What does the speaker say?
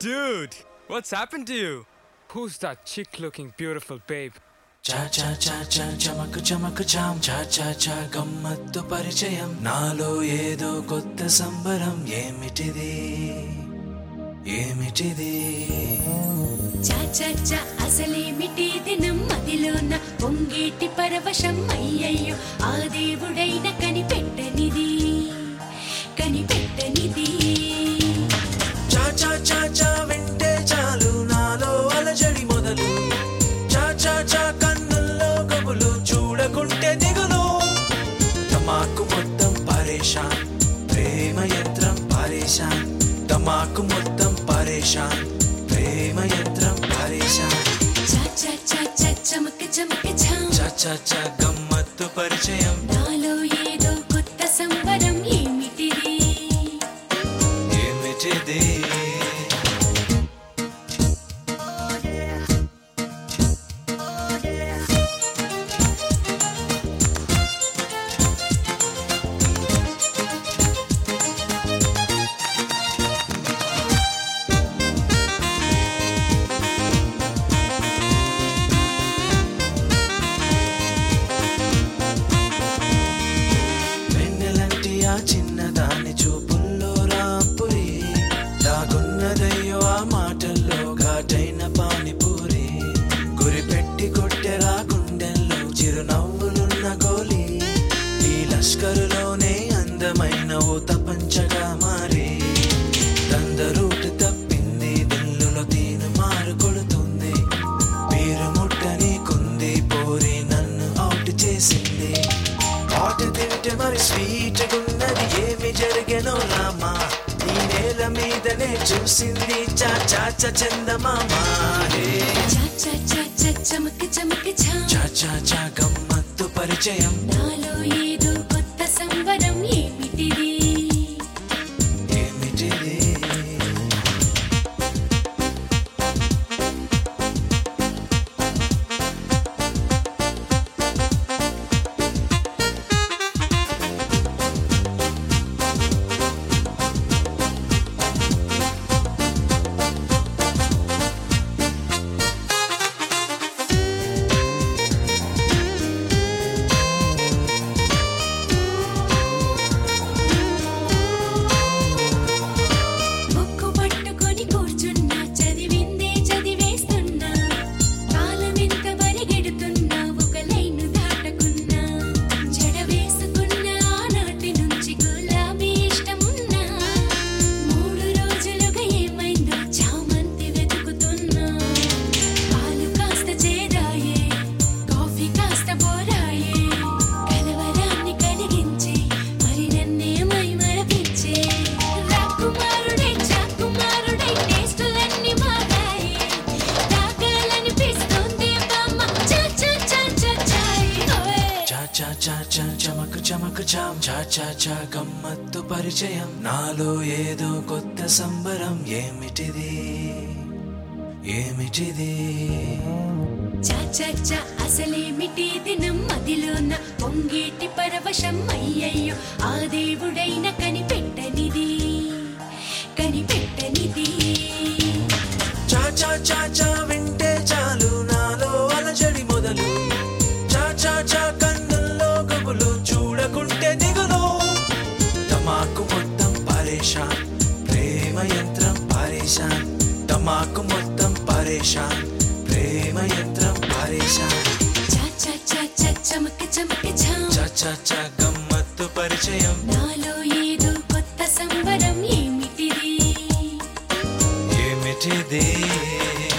Dude, what's happened to you? Who's that chick looking beautiful babe? చా చా చా చా చమకు చమకు చాం చా చా చా గమ్మత్తు పరిచయం నాలో ఏదో కొత్త సంబరం ఏమిటిది ఏమిటిది చా చా చా అసలేమిటి దినం మదిలోన పొంగేటి పరవశం అయ్యయ్యో ఆ దేవుడైన కనిపెట్టనిది కనిపెట్టనిది చా చా చా చా వింటే చాలు నాలో అలజడి మొదలు చా చా చా కన్నుల్లో కబులు చూడకుంటే దిగులు తమాకు మొత్తం పరేషాన్ ప్రేమ యంత్రం పరేషాన్ తమాకు మొత్తం పరేషాన్ ప్రేమ యంత్రం పరేషాన్ చా చా చా చా చమక చమక ఛాం చా చా చా గమ్మత్తు పరిచయం నాలో ఏదో కొత్త సంబరం ఏమిటిది ఏమిటిది వెన్నెలంటి ఆ చిన్నదాని చూపుల్లో రాంపురి దాగున్నదయ్యో ఆ మాటల్లో ఘాటైన పానిపూరి గురిపెట్టి కొట్టెరా గుండెల్లో చిరునవ్వులున్న గోలి ఈ లష్కరులోనే అందమైన ఓ తపంచగా మారి దందరూటు తప్పింది దిల్లులో తీను మారు కొడుతుంది మీరు ముట్టని కుంది పోరి నన్ను అవుట్ చేసింది ఆట తింటే మరి స్వీట్ ఉన్నది ఏమి జరిగెనో రామా ఈ నేల మీదనే చూసింది చా చా చా చందమామ హే చా చా చా చా చమక చమక ఛాం చా చా చా గమ్మత్తు పరిచయం నాలో ఏదో కొత్త సంబరం ఏమిటిది ఏమిటిది బుక్కు పట్టుకొని కూర్చున్నా చదివిందే చదివేస్తున్నా కాలమెంత పరిగెడుతున్నా ఒక లైను దాటకున్నా జడ వేసుకున్న ఆనాటి నుంచి గులాబీ ఇష్టమున్నా మూడు రోజులుగా ఏమైందో చామంతి వెతుకుతున్నా పాలు కాస్త చేదాయే కాఫీ కాస్త బోరాయే కలవరాన్ని కలిగించి మరి నన్నేమై మరపించే రాకుమారుడే చాకుమారుడే టేస్టులన్నీ మారాయే తాగాలనిపిస్తుంది బామ్మ చా చా చా చా చాయ్ ఓయ్ చా చా చా చా చమకు చమకు చాం చా చా చా గమ్మత్తు పరిచయం నాలో ఏదో కొత్త సంబరం ఏమిటిది ఏమిటిది చా చా చా అసలేమిటి దినం మదిలోన పొంగేటి పరవశం అయ్యయ్యో ఆ దేవుడైన కనిపెట్టనిది కనిపెట్టనిది చా చా చా చా వింటే చాలు నాలో అలజడి మొదలు చా చా చా కన్నుల్లో కబులు చూడకుంటే దిగులు తమాకు మొత్తం పరేషాన్ ప్రేమ యంత్రం పరేషాన్ తమాకు మొత్తం పరేషాన్ ప్రేమ యంత్రం పరేషాన్ చా చా చా చా చమక చమక ఛాం చా చా చా గమ్మత్తు పరిచయం నాలో ఏదో కొత్త సంబరం ఏమిటిది ఏమిటిది